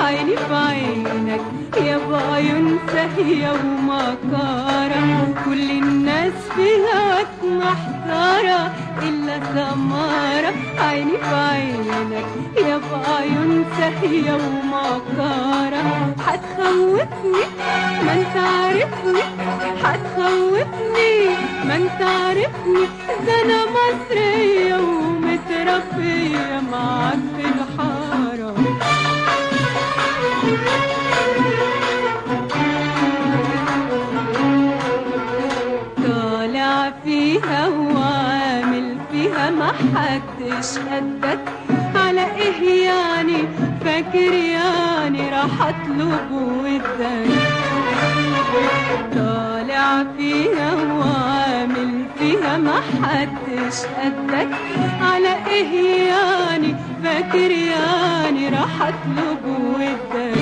عيني في عينك يا بعيون سهية ومكارة كل الناس في هواك محتارة إلا سمارة عيني في عينك يا بعيون سهية ومكارة هتخوفني ما انت عارفني هتخوفني ما انت عارفني ده انا مصرية ومتربية معاك في الحارة طالع فيها وعامل فيها ما حدش قدك على ايه يعني فاكر يعني راح اطلب ودك طالع فيها وعامل فيها ما حدش قدك على ايه يعني فاكر يعني راح اطلب ودك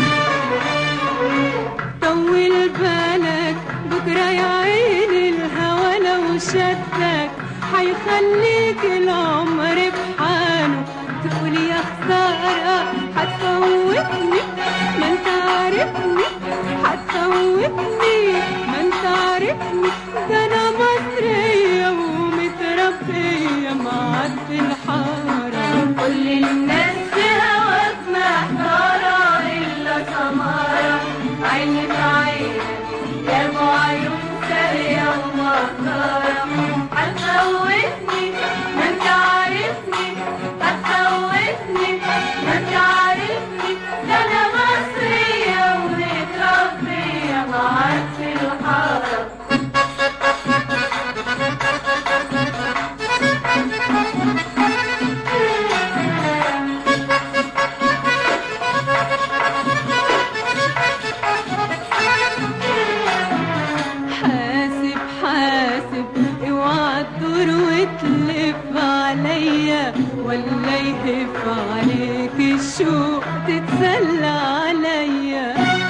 طول بالك بكرة يا عيني الهوى لو شدك هيخليك العمر بحاله تقول يا خسارة هتفوتني ما انت عارفني هتفوتني ما انت عارفني ده انا مصرية ومتربية معاك في الحارة كل الناس في هواك محتارة إلا سمارة عيني في عينك يا أبو عيون سرية ومكارة هتخوفني ما انت عارفني هتخوفني ما انت عارفني ده أنا مصرية ومتربية معاك في الحارة حاسب حاسب اوعى تدور وتلف عليا ولا يهف عليك الشوق تتسلى عليا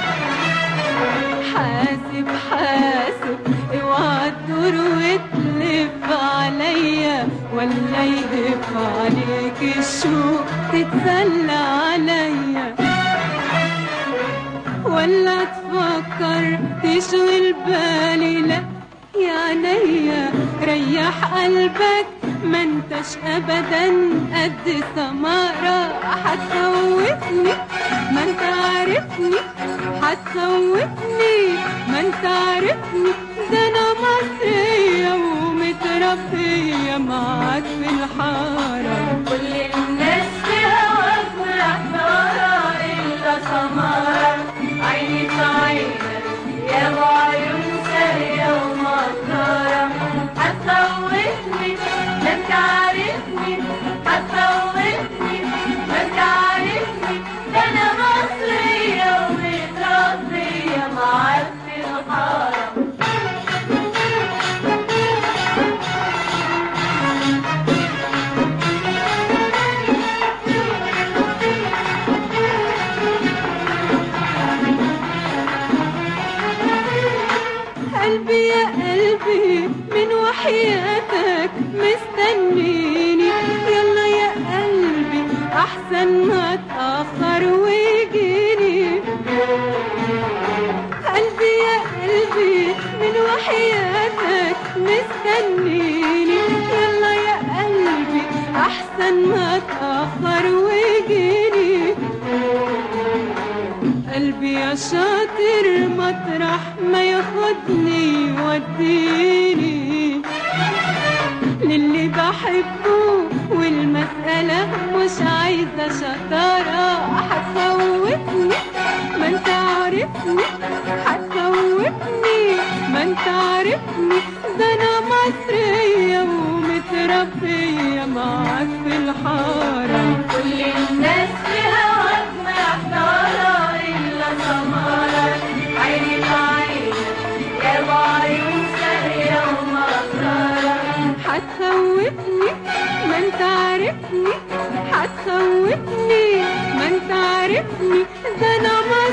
حاسب حاسب اوعى تدور وتلف عليا ولا يهف عليك الشوق تتسلى عليا ولا تفكر تشغل بالي لا يا عينيا ريح قلبك ما انتش ابدا قد سمارة هتخوفني ما انت عارفني هتخوفني ما انت عارفني ده انا مصرية ومتربية معاك في الحارة كل الناس في هواك محتارة إلا سمارة عيني في عينك يا أبو عيون سرية ومكارة هتخوفني ما انت عارفني هتخوفني ما انت عارفني ده أنا مصرية ومتربية معاك في الحارة قلبي يا قلبي من وحياتك مستنيني يلا يا قلبي احسن ما تاخر ويجيني قلبي يا قلبي من وحياتك مستنيني يلا يا قلبي احسن ما تاخر ويجيني قلبي يا شاطر مطرح ما ياخدني يوديني للي بحبه والمسألة مش عايزة شطارة هتخوفني ما انت عارفني هتخوفني ما انت عارفني ده انا مصرية ومتربية معاك في الحارة كل الناس في هواك محتارة إلا سمارة عيني في عينك يا أبو عيون سرية ومكارة هتخوفني ما انت عارفني هتخوفني ما انت عارفني ده انا